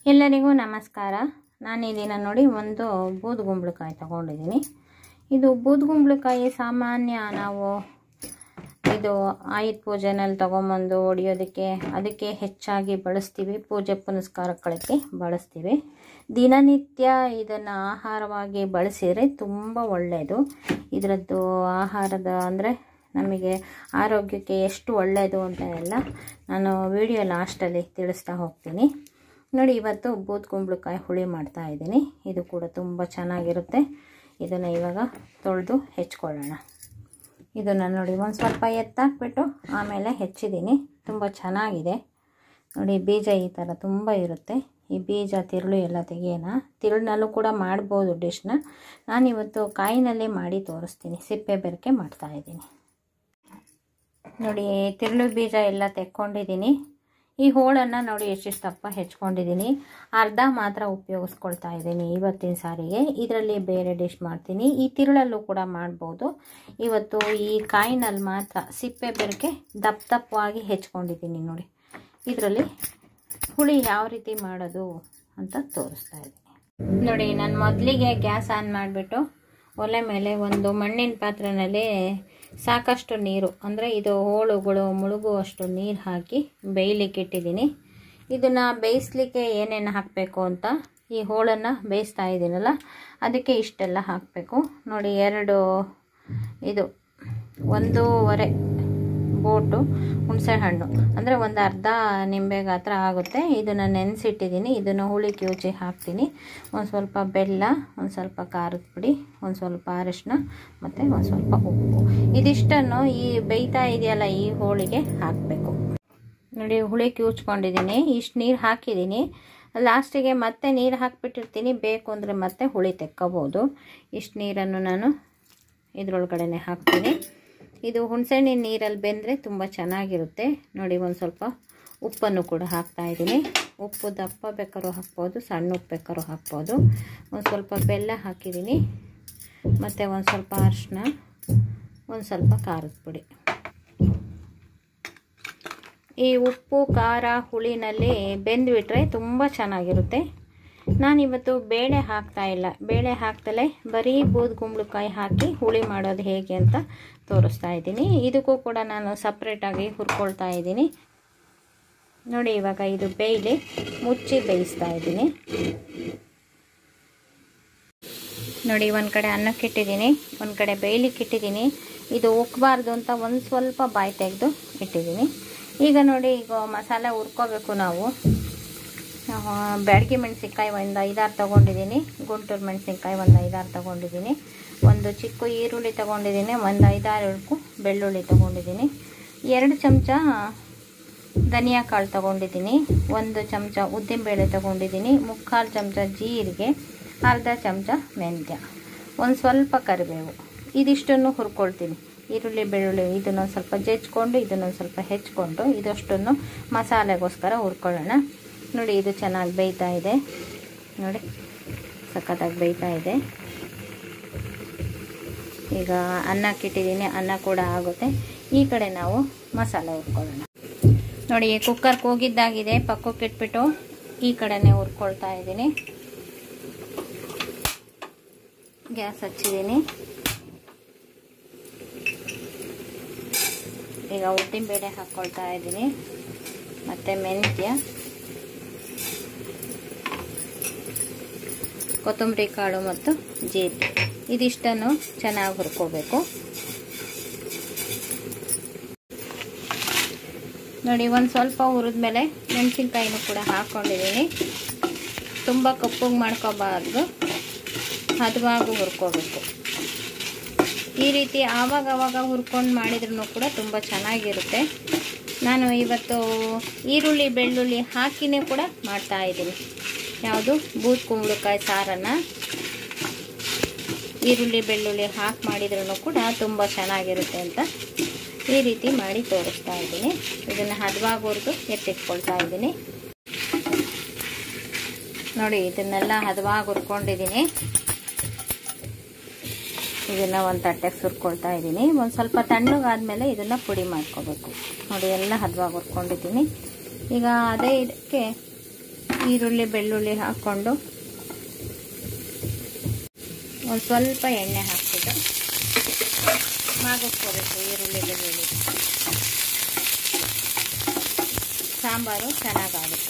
ಎಲ್ಲರಿಗೂ ನಮಸ್ಕಾರ ನಾನು ಈ ದಿನ ನೋಡಿ ಒಂದು ಬೂದುಗುಂಬಳಕಾಯಿ ತಗೊಂಡಿದ್ದೀನಿ ಇದು ಬೂದುಗುಂಬಳಕಾಯಿ ಸಾಮಾನ್ಯ ನಾವು ಇದು ಆಯುಧ ಪೂಜೆನಲ್ಲಿ ತೊಗೊಂಬಂದು ಹೊಡಿಯೋದಕ್ಕೆ ಅದಕ್ಕೆ ಹೆಚ್ಚಾಗಿ ಬಳಸ್ತೀವಿ ಪೂಜೆ ಪುನಸ್ಕಾರಗಳಿಗೆ ಬಳಸ್ತೀವಿ ದಿನನಿತ್ಯ ಇದನ್ನು ಆಹಾರವಾಗಿ ಬಳಸಿದರೆ ತುಂಬ ಒಳ್ಳೆಯದು ಇದರದ್ದು ಆಹಾರದ ಅಂದರೆ ನಮಗೆ ಆರೋಗ್ಯಕ್ಕೆ ಎಷ್ಟು ಒಳ್ಳೆಯದು ಅಂತ ಎಲ್ಲ ನಾನು ವಿಡಿಯೋ ಲಾಸ್ಟಲ್ಲಿ ತಿಳಿಸ್ತಾ ಹೋಗ್ತೀನಿ ನೋಡಿ ಇವತ್ತು ಬೂದ್ ಕುಂಬಳಕಾಯಿ ಹುಳಿ ಮಾಡ್ತಾ ಇದ್ದೀನಿ ಇದು ಕೂಡ ತುಂಬ ಚೆನ್ನಾಗಿರುತ್ತೆ ಇದನ್ನು ಇವಾಗ ತೊಳೆದು ಹೆಚ್ಕೊಳ್ಳೋಣ ಇದನ್ನು ನೋಡಿ ಒಂದು ಸ್ವಲ್ಪ ಎತ್ತಾಕ್ಬಿಟ್ಟು ಆಮೇಲೆ ಹೆಚ್ಚಿದ್ದೀನಿ ತುಂಬ ಚೆನ್ನಾಗಿದೆ ನೋಡಿ ಬೀಜ ಈ ಥರ ತುಂಬ ಇರುತ್ತೆ ಈ ಬೀಜ ತಿರುಳು ಎಲ್ಲ ತೆಗಿಯೋಣ ತಿರುಳಿನಲ್ಲೂ ಕೂಡ ಮಾಡ್ಬೋದು ಡಿಶ್ನ ನಾನಿವತ್ತು ಕಾಯಿನಲ್ಲೇ ಮಾಡಿ ತೋರಿಸ್ತೀನಿ ಸಿಪ್ಪೆ ಬೆರಕೆ ಮಾಡ್ತಾಯಿದ್ದೀನಿ ನೋಡಿ ತಿರುಳು ಬೀಜ ಎಲ್ಲ ತೆಕ್ಕೊಂಡಿದ್ದೀನಿ ಈ ಹೋಳನ್ನು ನೋಡಿ ಎಷ್ಟಿಷ್ಟು ದಪ್ಪ ಹೆಚ್ಕೊಂಡಿದ್ದೀನಿ ಅರ್ಧ ಮಾತ್ರ ಉಪಯೋಗಿಸ್ಕೊಳ್ತಾ ಇದ್ದೀನಿ ಇವತ್ತಿನ ಸಾರಿಗೆ ಇದರಲ್ಲಿ ಬೇರೆ ಡಿಶ್ ಮಾಡ್ತೀನಿ ಈ ತಿರುಳಲ್ಲೂ ಕೂಡ ಮಾಡ್ಬೋದು ಇವತ್ತು ಈ ಕಾಯಿನಲ್ಲಿ ಮಾತ್ರ ಸಿಪ್ಪೆ ಬೆರಕೆ ದಪ್ಪ ದಪ್ಪವಾಗಿ ಹೆಚ್ಕೊಂಡಿದ್ದೀನಿ ನೋಡಿ ಇದರಲ್ಲಿ ಹುಳಿ ಯಾವ ರೀತಿ ಮಾಡೋದು ಅಂತ ತೋರಿಸ್ತಾ ಇದ್ದೀನಿ ನೋಡಿ ನಾನು ಮೊದಲಿಗೆ ಗ್ಯಾಸ್ ಆನ್ ಮಾಡಿಬಿಟ್ಟು ಒಲೆ ಮೇಲೆ ಒಂದು ಮಣ್ಣಿನ ಪಾತ್ರೆಯಲ್ಲಿ ಸಾಕಷ್ಟು ನೀರು ಅಂದರೆ ಇದು ಹೋಳುಗಳು ಮುಳುಗುವಷ್ಟು ನೀರು ಹಾಕಿ ಬೇಯಲಿಕ್ಕೆ ಇಟ್ಟಿದ್ದೀನಿ ಇದನ್ನು ಬೇಯಿಸ್ಲಿಕ್ಕೆ ಏನೇನು ಹಾಕಬೇಕು ಅಂತ ಈ ಹೋಳನ್ನು ಬೇಯಿಸ್ತಾ ಇದ್ದೀನಲ್ಲ ಅದಕ್ಕೆ ಇಷ್ಟೆಲ್ಲ ಹಾಕಬೇಕು ನೋಡಿ ಎರಡು ಇದು ಒಂದೂವರೆ ಬೋಟು ಹುಣಸೆ ಹಣ್ಣು ಅಂದರೆ ಒಂದು ಅರ್ಧ ನಿಂಬೆ ಗಾತ್ರ ಆಗುತ್ತೆ ಇದನ್ನು ನೆನೆಸಿಟ್ಟಿದ್ದೀನಿ ಇದನ್ನು ಹುಳಿ ಕ್ಯೂಚಿ ಹಾಕ್ತೀನಿ ಒಂದು ಸ್ವಲ್ಪ ಬೆಲ್ಲ ಒಂದು ಸ್ವಲ್ಪ ಖಾರದ ಪುಡಿ ಒಂದು ಸ್ವಲ್ಪ ಅರಿಶಿನ ಮತ್ತು ಒಂದು ಸ್ವಲ್ಪ ಉಪ್ಪು ಇದಿಷ್ಟನ್ನು ಈ ಬೇಯ್ತಾ ಇದೆಯಲ್ಲ ಈ ಹೋಳಿಗೆ ಹಾಕಬೇಕು ನೋಡಿ ಹುಳಿ ಕ್ಯೂಚ್ಕೊಂಡಿದ್ದೀನಿ ಇಷ್ಟು ನೀರು ಹಾಕಿದ್ದೀನಿ ಲಾಸ್ಟಿಗೆ ಮತ್ತೆ ನೀರು ಹಾಕಿಬಿಟ್ಟಿರ್ತೀನಿ ಬೇಕು ಅಂದರೆ ಮತ್ತೆ ಹುಳಿ ತೆಕ್ಕೋಬೋದು ಇಷ್ಟು ನೀರನ್ನು ನಾನು ಇದರೊಳಗಡೆ ಹಾಕ್ತೀನಿ ಇದು ಹುಣಸೆಹಣ್ಣಿನ ನೀರಲ್ಲಿ ಬೆಂದರೆ ತುಂಬ ಚೆನ್ನಾಗಿರುತ್ತೆ ನೋಡಿ ಒಂದು ಸ್ವಲ್ಪ ಉಪ್ಪನ್ನು ಕೂಡ ಹಾಕ್ತಾಯಿದ್ದೀನಿ ಉಪ್ಪು ದಪ್ಪ ಬೇಕಾದ್ರೂ ಹಾಕ್ಬೋದು ಸಣ್ಣ ಉಪ್ಪು ಬೇಕಾದ್ರೂ ಹಾಕ್ಬೋದು ಒಂದು ಸ್ವಲ್ಪ ಬೆಲ್ಲ ಹಾಕಿದ್ದೀನಿ ಮತ್ತು ಒಂದು ಸ್ವಲ್ಪ ಅರಿಶಿನ ಒಂದು ಸ್ವಲ್ಪ ಖಾರದ ಪುಡಿ ಈ ಉಪ್ಪು ಖಾರ ಹುಳಿನಲ್ಲಿ ಬೆಂದುಬಿಟ್ರೆ ತುಂಬ ಚೆನ್ನಾಗಿರುತ್ತೆ ನಾನಿವತ್ತು ಬೇಳೆ ಹಾಕ್ತಾ ಇಲ್ಲ ಬೇಳೆ ಹಾಕ್ತಲೇ ಬರೀ ಬೂದ್ ಕುಂಬಳಕಾಯಿ ಹಾಕಿ ಹುಳಿ ಮಾಡೋದು ಹೇಗೆ ಅಂತ ತೋರಿಸ್ತಾ ಇದ್ದೀನಿ ಇದಕ್ಕೂ ಕೂಡ ನಾನು ಸಪ್ರೇಟಾಗಿ ಹುರ್ಕೊಳ್ತಾ ಇದ್ದೀನಿ ನೋಡಿ ಇವಾಗ ಇದು ಬೇಯಲಿ ಮುಚ್ಚಿ ಬೇಯಿಸ್ತಾ ಇದ್ದೀನಿ ನೋಡಿ ಒಂದು ಕಡೆ ಅನ್ನಕ್ಕೆ ಇಟ್ಟಿದ್ದೀನಿ ಒಂದು ಕಡೆ ಬೇಯಲಿಕ್ಕೆ ಇಟ್ಟಿದ್ದೀನಿ ಇದು ಉಕ್ಕಬಾರ್ದು ಅಂತ ಒಂದು ಸ್ವಲ್ಪ ಬಾಯಿ ತೆಗೆದು ಇಟ್ಟಿದ್ದೀನಿ ಈಗ ನೋಡಿ ಈಗ ಮಸಾಲೆ ಹುರ್ಕೋಬೇಕು ನಾವು ಬ್ಯಾಡಗಿ ಮೆಣಸಿನ್ಕಾಯಿ ಒಂದು ಐದಾರು ತೊಗೊಂಡಿದ್ದೀನಿ ಗುಂಟೂರು ಮೆಣಸಿನ್ಕಾಯಿ ಒಂದು ಐದಾರು ತೊಗೊಂಡಿದ್ದೀನಿ ಒಂದು ಚಿಕ್ಕ ಈರುಳ್ಳಿ ತೊಗೊಂಡಿದ್ದೀನಿ ಒಂದು ಐದಾರು ಎಳ್ಕು ಬೆಳ್ಳುಳ್ಳಿ ತೊಗೊಂಡಿದ್ದೀನಿ ಎರಡು ಚಮಚ ಧನಿಯಾ ಕಾಳು ತೊಗೊಂಡಿದ್ದೀನಿ ಒಂದು ಚಮಚ ಉದ್ದಿನಬೇಳೆ ತೊಗೊಂಡಿದ್ದೀನಿ ಮುಕ್ಕಾಲು ಚಮಚ ಜೀರಿಗೆ ಅರ್ಧ ಚಮಚ ಮೆಂತ್ಯ ಒಂದು ಸ್ವಲ್ಪ ಕರಿಬೇವು ಇದಿಷ್ಟನ್ನು ಹುರ್ಕೊಳ್ತೀನಿ ಈರುಳ್ಳಿ ಬೆಳ್ಳುಳ್ಳಿ ಇದನ್ನು ಸ್ವಲ್ಪ ಜಜ್ಕೊಂಡು ಇದನ್ನು ಸ್ವಲ್ಪ ಹೆಚ್ಕೊಂಡು ಇದಷ್ಟನ್ನು ಮಸಾಲೆಗೋಸ್ಕರ ಹುರ್ಕೊಳ್ಳೋಣ ನೋಡಿ ಇದು ಚೆನ್ನಾಗಿ ಬೇಯ್ತಾ ಇದೆ ನೋಡಿ ಸಖತ್ತಾಗಿ ಬೇಯ್ತಾ ಇದೆ ಈಗ ಅನ್ನಕ್ಕಿಟ್ಟಿದ್ದೀನಿ ಅನ್ನ ಕೂಡ ಆಗುತ್ತೆ ಈ ಕಡೆ ನಾವು ಮಸಾಲೆ ಹುರ್ಕೊಳ್ಳೋಣ ನೋಡಿ ಕುಕ್ಕರ್ ಕೂಗಿದ್ದಾಗಿದೆ ಪಕ್ಕಕ್ಕೆ ಇಟ್ಬಿಟ್ಟು ಈ ಕಡೆನೇ ಹುರ್ಕೊಳ್ತಾ ಇದ್ದೀನಿ ಗ್ಯಾಸ್ ಹಚ್ಚಿದ್ದೀನಿ ಈಗ ಉದ್ದಿನಬೇಳೆ ಹಾಕ್ಕೊಳ್ತಾ ಇದ್ದೀನಿ ಮತ್ತು ಮೆಂತ್ಯ ಕೊತ್ತಂಬರಿ ಕಾಳು ಮತ್ತು ಜೀರಿಗೆ ಇದಿಷ್ಟನ್ನು ಚೆನ್ನಾಗಿ ಹುರ್ಕೋಬೇಕು ನೋಡಿ ಒಂದು ಸ್ವಲ್ಪ ಹುರಿದ್ಮೇಲೆ ಮೆಣಸಿನ್ಕಾಯಿನೂ ಕೂಡ ಹಾಕ್ಕೊಂಡಿದ್ದೀನಿ ತುಂಬ ಕಪ್ಪಗೆ ಮಾಡ್ಕೋಬಾರ್ದು ಹದವಾಗಿ ಹುರ್ಕೋಬೇಕು ಈ ರೀತಿ ಆವಾಗ ಆವಾಗ ಹುರ್ಕೊಂಡು ಮಾಡಿದ್ರೂ ಕೂಡ ತುಂಬ ಚೆನ್ನಾಗಿರುತ್ತೆ ನಾನು ಇವತ್ತು ಈರುಳ್ಳಿ ಬೆಳ್ಳುಳ್ಳಿ ಹಾಕಿನೇ ಕೂಡ ಮಾಡ್ತಾ ಇದ್ದೀನಿ ಯಾವುದು ಬೂದ್ ಕುಂಬಳಕಾಯಿ ಸಾರನ್ನು ಈರುಳ್ಳಿ ಬೆಳ್ಳುಳ್ಳಿ ಹಾಕಿ ಮಾಡಿದ್ರೂ ಕೂಡ ತುಂಬ ಚೆನ್ನಾಗಿರುತ್ತೆ ಅಂತ ಈ ರೀತಿ ಮಾಡಿ ತೋರಿಸ್ತಾ ಇದ್ದೀನಿ ಇದನ್ನು ಹದವಾಗಿ ಹುರಿದು ಎತ್ತಿಟ್ಕೊಳ್ತಾ ಇದ್ದೀನಿ ನೋಡಿ ಇದನ್ನೆಲ್ಲ ಹದವಾಗಿ ಹುರ್ಕೊಂಡಿದ್ದೀನಿ ಇದನ್ನು ಒಂದು ತಟ್ಟೆಗೆ ಸುರ್ಕೊಳ್ತಾ ಇದ್ದೀನಿ ಒಂದು ಸ್ವಲ್ಪ ತಣ್ಣಗಾದ್ಮೇಲೆ ಇದನ್ನು ಪುಡಿ ಮಾಡ್ಕೋಬೇಕು ನೋಡಿ ಎಲ್ಲ ಹದವಾಗಿ ಹುರ್ಕೊಂಡಿದ್ದೀನಿ ಈಗ ಅದೇ ಇದಕ್ಕೆ ಈರುಳ್ಳಿ ಬೆಳ್ಳುಳ್ಳಿ ಹಾಕ್ಕೊಂಡು ಒಂದು ಸ್ವಲ್ಪ ಎಣ್ಣೆ ಹಾಕ್ಬಿಟ್ಟು ಮಾಗಿಸ್ಕೋಬೇಕು ಈರುಳ್ಳಿ ಬೆಳ್ಳುಳ್ಳಿ ಸಾಂಬಾರು ಚೆನ್ನಾಗಾಗುತ್ತೆ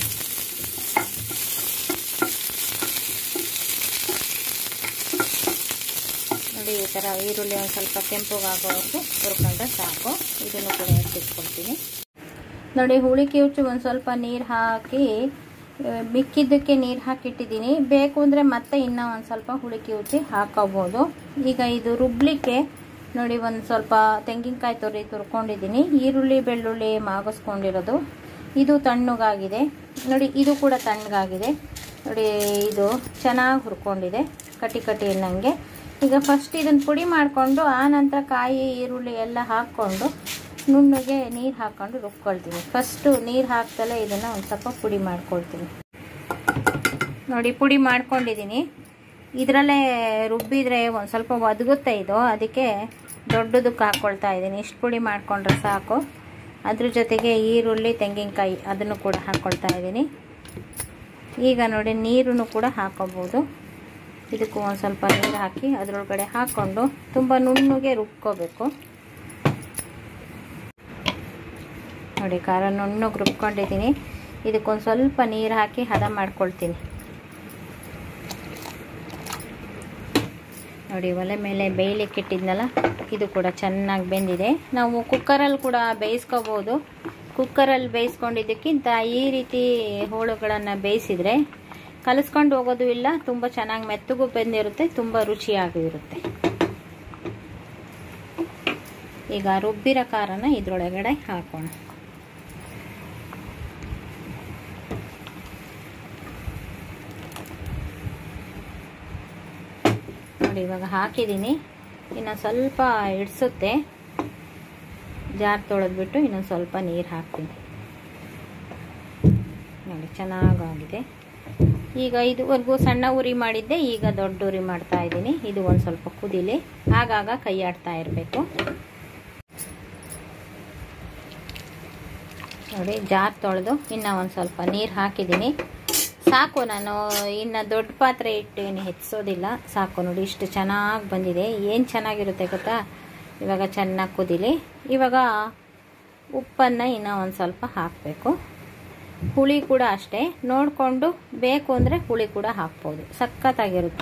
ನೋಡಿ ಈ ಥರ ಈರುಳ್ಳಿ ಒಂದು ಸ್ವಲ್ಪ ಕೆಂಪುಗಾಗೋವರೆಗೂ ಹುರ್ಕೊಂಡ್ರೆ ಸಾಕು ಇದನ್ನು ಕೂಡ ಎತ್ತಿಟ್ಕೊಳ್ತೀನಿ ನೋಡಿ ಹುಳಿ ಕಿವುಚು ಒಂದು ಸ್ವಲ್ಪ ನೀರು ಹಾಕಿ ಮಿಕ್ಕಿದ್ದಕ್ಕೆ ನೀರು ಹಾಕಿಟ್ಟಿದ್ದೀನಿ ಬೇಕು ಅಂದರೆ ಮತ್ತೆ ಇನ್ನೂ ಒಂದು ಸ್ವಲ್ಪ ಹುಳಿ ಕಿವುಚಿ ಹಾಕೋಬೋದು ಈಗ ಇದು ರುಬ್ಲಿಕ್ಕೆ ನೋಡಿ ಒಂದು ಸ್ವಲ್ಪ ತೆಂಗಿನಕಾಯಿ ತುರಿ ತುರ್ಕೊಂಡಿದ್ದೀನಿ ಈರುಳ್ಳಿ ಬೆಳ್ಳುಳ್ಳಿ ಮಾಗಿಸ್ಕೊಂಡಿರೋದು ಇದು ತಣ್ಣಗಾಗಿದೆ ನೋಡಿ ಇದು ಕೂಡ ತಣ್ಣಗಾಗಿದೆ ನೋಡಿ ಇದು ಚೆನ್ನಾಗಿ ಹುರ್ಕೊಂಡಿದೆ ಕಟಿ ಕಟಿ ಅನ್ನಂಗೆ ಈಗ ಫಸ್ಟ್ ಇದನ್ನು ಪುಡಿ ಮಾಡಿಕೊಂಡು ಆ ನಂತರ ಕಾಯಿ ಈರುಳ್ಳಿ ಎಲ್ಲ ಹಾಕ್ಕೊಂಡು ನುಣ್ಣಗೆ ನೀರು ಹಾಕ್ಕೊಂಡು ರುಬ್ಕೊಳ್ತೀನಿ ಫಸ್ಟು ನೀರು ಹಾಕ್ದಲೇ ಇದನ್ನು ಒಂದು ಸ್ವಲ್ಪ ಪುಡಿ ಮಾಡ್ಕೊಳ್ತೀನಿ ನೋಡಿ ಪುಡಿ ಮಾಡ್ಕೊಂಡಿದ್ದೀನಿ ಇದರಲ್ಲೇ ರುಬ್ಬಿದ್ರೆ ಒಂದು ಸ್ವಲ್ಪ ಒದಗುತ್ತೆ ಇದು ಅದಕ್ಕೆ ದೊಡ್ಡದಕ್ಕೆ ಹಾಕ್ಕೊಳ್ತಾ ಇದ್ದೀನಿ ಇಷ್ಟು ಪುಡಿ ಮಾಡಿಕೊಂಡ್ರೆ ಸಾಕು ಅದ್ರ ಜೊತೆಗೆ ಈರುಳ್ಳಿ ತೆಂಗಿನಕಾಯಿ ಅದನ್ನು ಕೂಡ ಹಾಕ್ಕೊಳ್ತಾ ಇದ್ದೀನಿ ಈಗ ನೋಡಿ ನೀರನ್ನು ಕೂಡ ಹಾಕೋಬೋದು ಇದಕ್ಕೂ ಒಂದು ಸ್ವಲ್ಪ ನೀರು ಹಾಕಿ ಅದರೊಳಗಡೆ ಹಾಕ್ಕೊಂಡು ತುಂಬ ನುಣ್ಣಗೆ ರುಬ್ಕೋಬೇಕು ನೋಡಿ ಖಾರ ನುಣ್ಣಗೆ ರುಬ್ಕೊಂಡಿದ್ದೀನಿ ಇದಕ್ಕೊಂದು ಸ್ವಲ್ಪ ನೀರು ಹಾಕಿ ಹದ ಮಾಡ್ಕೊಳ್ತೀನಿ ನೋಡಿ ಒಲೆ ಮೇಲೆ ಬೇಯಲಿಕ್ಕೆ ಇಟ್ಟಿದ್ನಲ್ಲ ಇದು ಕೂಡ ಚೆನ್ನಾಗಿ ಬೆಂದಿದೆ ನಾವು ಕುಕ್ಕರಲ್ಲಿ ಕೂಡ ಬೇಯಿಸ್ಕೋಬೋದು ಕುಕ್ಕರಲ್ಲಿ ಬೇಯಿಸ್ಕೊಂಡಿದ್ದಕ್ಕಿಂತ ಈ ರೀತಿ ಹೋಳುಗಳನ್ನು ಬೇಯಿಸಿದರೆ ಕಲಿಸ್ಕೊಂಡು ಹೋಗೋದು ಇಲ್ಲ ತುಂಬ ಚೆನ್ನಾಗಿ ಮೆತ್ತಗೂ ಬೆಂದಿರುತ್ತೆ ತುಂಬ ರುಚಿಯಾಗಿರುತ್ತೆ ಈಗ ರುಬ್ಬಿರೋ ಖಾರನ ಇದರೊಳಗಡೆ ಹಾಕೋಣ ನೋಡಿ ಇವಾಗ ಹಾಕಿದ್ದೀನಿ ಇನ್ನು ಸ್ವಲ್ಪ ಇಡಿಸುತ್ತೆ ಜಾರ್ ತೊಳೆದ್ಬಿಟ್ಟು ಇನ್ನೊಂದು ಸ್ವಲ್ಪ ನೀರು ಹಾಕ್ತೀನಿ ನೋಡಿ ಚೆನ್ನಾಗಾಗಿದೆ ಈಗ ಇದುವರೆಗೂ ಸಣ್ಣ ಉರಿ ಮಾಡಿದ್ದೆ ಈಗ ದೊಡ್ಡ ಉರಿ ಮಾಡ್ತಾ ಇದ್ದೀನಿ ಇದು ಒಂದು ಸ್ವಲ್ಪ ಕುದಿಲಿ ಆಗಾಗ ಕೈ ಆಡ್ತಾ ಇರಬೇಕು ನೋಡಿ ಜಾರ್ ತೊಳೆದು ಇನ್ನು ಒಂದು ಸ್ವಲ್ಪ ನೀರು ಹಾಕಿದ್ದೀನಿ ಸಾಕು ನಾನು ಇನ್ನು ದೊಡ್ಡ ಪಾತ್ರೆ ಇಟ್ಟು ಏನು ಹೆಚ್ಚಿಸೋದಿಲ್ಲ ಸಾಕು ನೋಡಿ ಇಷ್ಟು ಚೆನ್ನಾಗಿ ಬಂದಿದೆ ಏನು ಚೆನ್ನಾಗಿರುತ್ತೆ ಗೊತ್ತಾ ಇವಾಗ ಚೆನ್ನಾಗಿ ಕುದಿಲಿ ಇವಾಗ ಉಪ್ಪನ್ನು ಇನ್ನೂ ಒಂದು ಸ್ವಲ್ಪ ಹಾಕಬೇಕು ಹುಳಿ ಕೂಡ ಅಷ್ಟೇ ನೋಡಿಕೊಂಡು ಬೇಕು ಅಂದರೆ ಹುಳಿ ಕೂಡ ಹಾಕ್ಬೋದು ಸಖತ್ತಾಗಿರುತ್ತೆ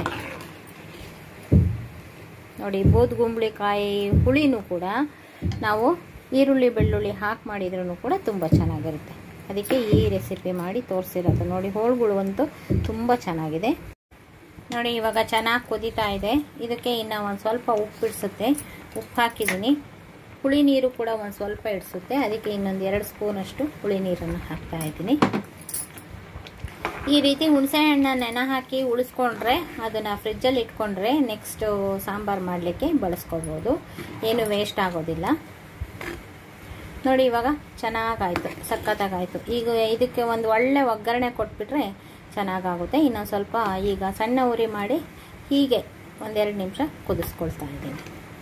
ನೋಡಿ ಬೋದ್ಗುಂಬಳಿಕಾಯಿ ಹುಳಿನೂ ಕೂಡ ನಾವು ಈರುಳ್ಳಿ ಬೆಳ್ಳುಳ್ಳಿ ಹಾಕಿ ಮಾಡಿದ್ರೂ ಕೂಡ ತುಂಬ ಚೆನ್ನಾಗಿರುತ್ತೆ ಅದಕ್ಕೆ ಈ ರೆಸಿಪಿ ಮಾಡಿ ತೋರಿಸಿರೋದು ನೋಡಿ ಹೋಳುಗಳು ಅಂತೂ ತುಂಬ ಚೆನ್ನಾಗಿದೆ ನೋಡಿ ಇವಾಗ ಚೆನ್ನಾಗಿ ಕುದೀತಾ ಇದೆ ಇದಕ್ಕೆ ಇನ್ನು ಒಂದು ಸ್ವಲ್ಪ ಉಪ್ಪು ಇಡಿಸುತ್ತೆ ಉಪ್ಪು ಹಾಕಿದ್ದೀನಿ ಹುಳಿ ನೀರು ಕೂಡ ಒಂದು ಸ್ವಲ್ಪ ಇಡಿಸುತ್ತೆ ಅದಕ್ಕೆ ಇನ್ನೊಂದು ಎರಡು ಸ್ಪೂನಷ್ಟು ಹುಳಿ ನೀರನ್ನು ಹಾಕ್ತಾ ಇದ್ದೀನಿ ಈ ರೀತಿ ಹುಣಸೆ ಹಣ್ಣು ನೆನೆ ಹಾಕಿ ಉಳಿಸ್ಕೊಂಡ್ರೆ ಅದನ್ನು ಫ್ರಿಜ್ಜಲ್ಲಿ ಇಟ್ಕೊಂಡ್ರೆ ನೆಕ್ಸ್ಟು ಸಾಂಬಾರು ಮಾಡಲಿಕ್ಕೆ ಬಳಸ್ಕೋಬೋದು ಏನು ವೇಸ್ಟ್ ಆಗೋದಿಲ್ಲ ನೋಡಿ ಇವಾಗ ಚೆನ್ನಾಗಾಯಿತು ಸಖತ್ತಾಗಾಯಿತು ಈಗ ಇದಕ್ಕೆ ಒಂದು ಒಳ್ಳೆ ಒಗ್ಗರಣೆ ಕೊಟ್ಬಿಟ್ರೆ ಚೆನ್ನಾಗಾಗುತ್ತೆ ಇನ್ನೊಂದು ಸ್ವಲ್ಪ ಈಗ ಸಣ್ಣ ಉರಿ ಮಾಡಿ ಹೀಗೆ ಒಂದೆರಡು ನಿಮಿಷ ಕುದಿಸ್ಕೊಳ್ತಾ ಇದ್ದೀನಿ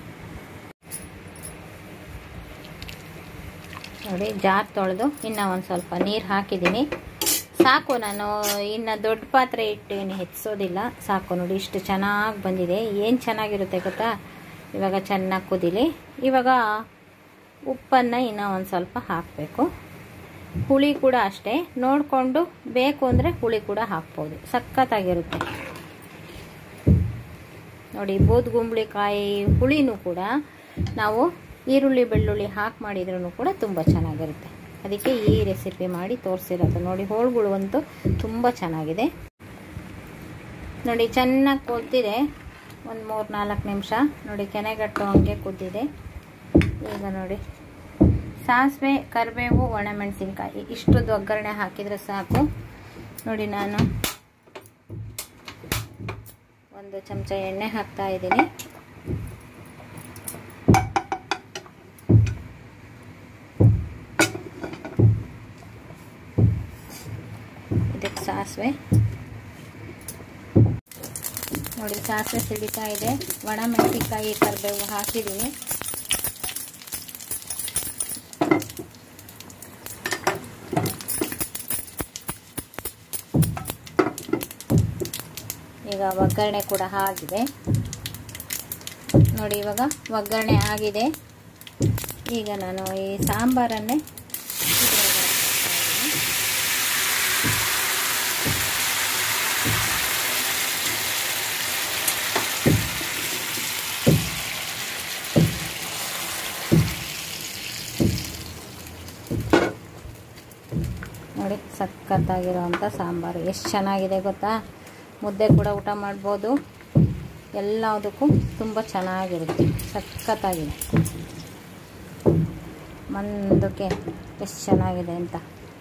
ನೋಡಿ ಜಾರ್ ತೊಳೆದು ಇನ್ನೂ ಒಂದು ಸ್ವಲ್ಪ ನೀರು ಹಾಕಿದ್ದೀನಿ ಸಾಕು ನಾನು ಇನ್ನು ದೊಡ್ಡ ಪಾತ್ರೆ ಇಟ್ಟು ಏನು ಹೆಚ್ಚಿಸೋದಿಲ್ಲ ಸಾಕು ನೋಡಿ ಇಷ್ಟು ಚೆನ್ನಾಗಿ ಬಂದಿದೆ ಏನು ಚೆನ್ನಾಗಿರುತ್ತೆ ಗೊತ್ತಾ ಇವಾಗ ಚೆನ್ನಾಗಿ ಕುದಿಲಿ ಇವಾಗ ಉಪ್ಪನ್ನು ಇನ್ನೂ ಒಂದು ಸ್ವಲ್ಪ ಹಾಕಬೇಕು ಹುಳಿ ಕೂಡ ಅಷ್ಟೇ ನೋಡಿಕೊಂಡು ಬೇಕು ಅಂದರೆ ಹುಳಿ ಕೂಡ ಹಾಕ್ಬೋದು ಸಖತ್ತಾಗಿರುತ್ತೆ ನೋಡಿ ಬೋದ್ಗುಂಬಳಿಕಾಯಿ ಹುಳಿನೂ ಕೂಡ ನಾವು ಈರುಳ್ಳಿ ಬೆಳ್ಳುಳ್ಳಿ ಹಾಕಿ ಮಾಡಿದ್ರೂ ಕೂಡ ತುಂಬ ಚೆನ್ನಾಗಿರುತ್ತೆ ಅದಕ್ಕೆ ಈ ರೆಸಿಪಿ ಮಾಡಿ ತೋರಿಸಿರೋದು ನೋಡಿ ಹೋಳುಗಳು ಅಂತೂ ತುಂಬ ಚೆನ್ನಾಗಿದೆ ನೋಡಿ ಚೆನ್ನಾಗಿ ಕುದ್ದಿದೆ ಒಂದು ಮೂರು ನಾಲ್ಕು ನಿಮಿಷ ನೋಡಿ ಕೆನೆಗಟ್ಟು ಹಂಗೆ ಕುದ್ದಿದೆ ಈಗ ನೋಡಿ ಸಾಸಿವೆ ಕರಿಬೇವು ಒಣಮೆಣಸಿನ್ಕಾಯಿ ಇಷ್ಟೊಂದು ಒಗ್ಗರಣೆ ಹಾಕಿದರೆ ಸಾಕು ನೋಡಿ ನಾನು ಒಂದು ಚಮಚ ಎಣ್ಣೆ ಹಾಕ್ತಾ ಇದ್ದೀನಿ ಇದಕ್ಕೆ ಸಾಸಿವೆ ನೋಡಿ ಸಾಸಿವೆ ಸಿಡಿತಾ ಇದೆ ಒಣ ಮೆಣಸಿನ್ಕಾಯಿ ಕರಿಬೇವು ಹಾಕಿದ್ದೀನಿ ಈಗ ಒಗ್ಗರಣೆ ಕೂಡ ಆಗಿದೆ ನೋಡಿ ಇವಾಗ ಒಗ್ಗರಣೆ ಆಗಿದೆ ಈಗ ನಾನು ಈ ಸಾಂಬಾರನ್ನೇ ಇದ್ರೊಳಗೆ ಹಾಕ್ತಾ ಇದ್ದೀನಿ. ನೋಡಿ ಸಖತ್ತಾಗಿರೋವಂಥ ಸಾಂಬಾರು ಎಷ್ಟು ಚೆನ್ನಾಗಿದೆ ಗೊತ್ತಾ ಮುದ್ದೆ ಕೂಡ ಊಟ ಮಾಡ್ಬೋದು ಎಲ್ಲದಕ್ಕೂ ತುಂಬ ಚೆನ್ನಾಗಿರುತ್ತೆ ಸಖತ್ತಾಗಿದೆ ಮಂದಕ್ಕೆ ಎಷ್ಟು ಚೆನ್ನಾಗಿದೆ ಅಂತ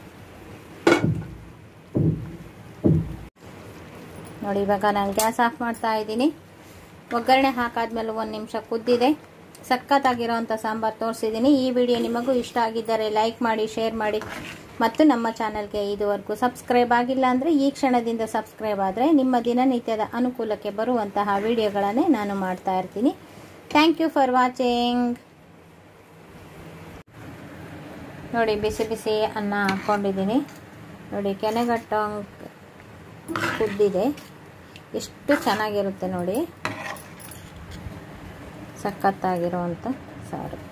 ನೋಡಿ ಇವಾಗ ನಾನು ಗ್ಯಾಸ್ ಆಫ್ ಮಾಡ್ತಾ ಇದ್ದೀನಿ ಒಗ್ಗರಣೆ ಹಾಕಾದ್ಮೇಲೆ ಒಂದು ನಿಮಿಷ ಕುದ್ದಿದೆ ಸಖತ್ತಾಗಿರೋವಂಥ ಸಾಂಬಾರು ತೋರಿಸಿದ್ದೀನಿ ಈ ವಿಡಿಯೋ ನಿಮಗೂ ಇಷ್ಟ ಆಗಿದ್ದರೆ ಲೈಕ್ ಮಾಡಿ ಶೇರ್ ಮಾಡಿ ಮತ್ತು ನಮ್ಮ ಚಾನಲ್ಗೆ ಇದುವರೆಗೂ ಸಬ್ಸ್ಕ್ರೈಬ್ ಆಗಿಲ್ಲ ಅಂದರೆ ಈ ಕ್ಷಣದಿಂದ ಸಬ್ಸ್ಕ್ರೈಬ್ ಆದರೆ ನಿಮ್ಮ ದಿನನಿತ್ಯದ ಅನುಕೂಲಕ್ಕೆ ಬರುವಂತಹ ವಿಡಿಯೋಗಳನ್ನೇ ನಾನು ಮಾಡ್ತಾ ಇರ್ತೀನಿ ಥ್ಯಾಂಕ್ ಯು ಫಾರ್ ವಾಚಿಂಗ್ ನೋಡಿ ಬಿಸಿ ಬಿಸಿ ಅನ್ನ ಹಾಕ್ಕೊಂಡಿದ್ದೀನಿ ನೋಡಿ ಕೆನೆಗಟ್ಟು ಕುದ್ದಿದೆ ಎಷ್ಟು ಚೆನ್ನಾಗಿರುತ್ತೆ ನೋಡಿ ಸಖತ್ತಾಗಿರುವಂಥ ಸಾರು